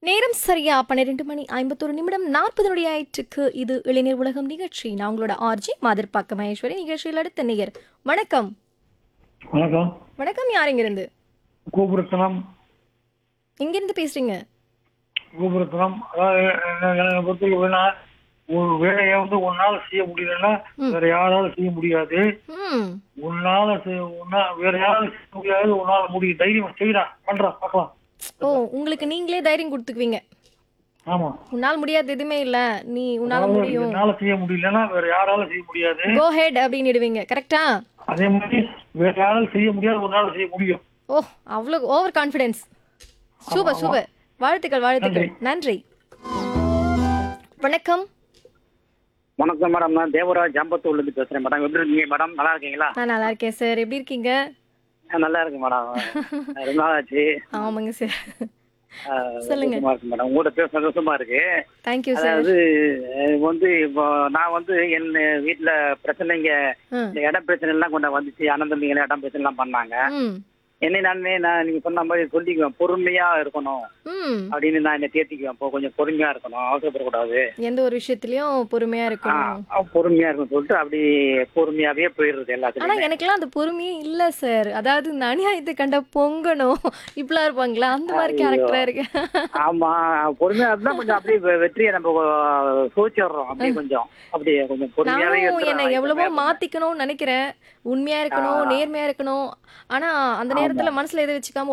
நேரம் சரியா பன்னிரெண்டு மணி ஐம்பத்தொரு நிமிடம் நாற்பது நொடி ஆயிற்றுக்கு இது இளைஞர் உலகம் நிகழ்ச்சி நான் உங்களோட ஆர்ஜி மாதிர்பாக்க மகேஸ்வரி நிகழ்ச்சியில் அடுத்த நேயர் வணக்கம் வணக்கம் வணக்கம் யாருங்க இருந்து கோபுரத்தனம் எங்கிருந்து பேசுறீங்க கோபுரத்தனம் அதாவது என்ன- என்னை பொறுத்தவரைக்கும் எப்படின்னா, ஒரு வேலையை வந்து உன்னால செய்ய முடியலன்னா வேற யாராலும் செய்ய முடியாது ம் உன்னால செய்- உன்னா வேற யாராலும் செய்ய முடியாது உன்னால முடியும் தைரியம் செய்யறா பண்றா பார்க்கலாம் ஓ உங்களுக்கு நீங்களே தைரியம் கொடுத்துக்குவீங்க ஆமா உன்னால் முடியாது எதுவுமே இல்ல நீ உன்னால அதாவது முடியும் என்னால செய்ய முடியலன்னா வேற யாராலும் செய்ய முடியாது கோ ஹெட் அப்படின்னுடுவீங்க கரெக்டா அதே மாதிரி வேற யாராலும் செய்ய முடியாது உன்னால செய்ய முடியும் ஓ அவ்வளோ ஓவர் கான்ஃபிடென்ஸ் சூப்பர் சூப்பர் வாழ்த்துக்கள் வாழ்த்துக்கள் நன்றி வணக்கம் வணக்கம் மேடம் நான் தேவராஜ் ஜாம்பத்தூர்ல இருந்து பேசுறேன் மேடம் எப்படி இருக்கீங்க மேடம் நல்லா இருக்கீங்களா நான் நல்லா இருக்கேன் சார் எப்படி இருக்கீங்க நான் நல்லா இருக்கு மேடம் ரொம்ப நாள் ஆச்சு ஆமாங்க சார் அஹ், சொல்லுங்க. சந்தோஷமா இருக்கு மேடம் உங்கள்கிட்ட பேச சந்தோஷமா இருக்கு தேங்க்யூ சார் அதாவது அஹ், வந்து இப்போ நான் வந்து என் வீட்டுல பிரச்சனைங்க ம் இந்த இட பிரச்சனை எல்லாம் கொண்டு வந்துச்சு அண்ணன் தம்பிங்க இடம் பிரச்சனை எல்லாம் பண்ணாங்க ம் என்னை நானே நான் நீங்க சொன்ன மாதிரி சொல்லிக்குவேன் பொறுமையா இருக்கணும் ம் அப்படின்னு நான் என்ன தேர்த்திக்குவேன் இப்போ கொஞ்சம் பொறுமையா இருக்கணும் அவசரப்படக்கூடாது எந்த ஒரு விஷயத்துலயும் பொறுமையா ஆ, இருக்கணும் அஹ், பொறுமையா இருக்கணும்னு சொல்லிட்டு அப்படி பொறுமையாவே போயிடுறது ஆனா எல்லாத்துலயும் எனக்கெல்லாம் அந்த பொறுமையே இல்ல சார் அதாவது இந்த அநியாயத்தை கண்ட பொங்கணும் இப்படிலாம் இருப்பாங்களா அந்த மாதிரி ஐயோ. கேரக்டரா இருக்கு ஆமா பொறுமையா இருந்தா கொஞ்சம் அப்படியே வெ- வெற்றியை நம்ம சோச்சிடுறோம் அப்படியே கொஞ்சம் அப்படியே கொஞ்சம் பொறுமையாவே நானும் இருந்துடலாம். என்னை எவ்வளவோ எப்பவுமே மாத்திக்கணும்னு நினைக்கிறேன் உண்மையா இருக்கணும் நேர்மையா இருக்கணும் ஆனா அந்த நேரத்துல மனசுல எதை வச்சுக்காம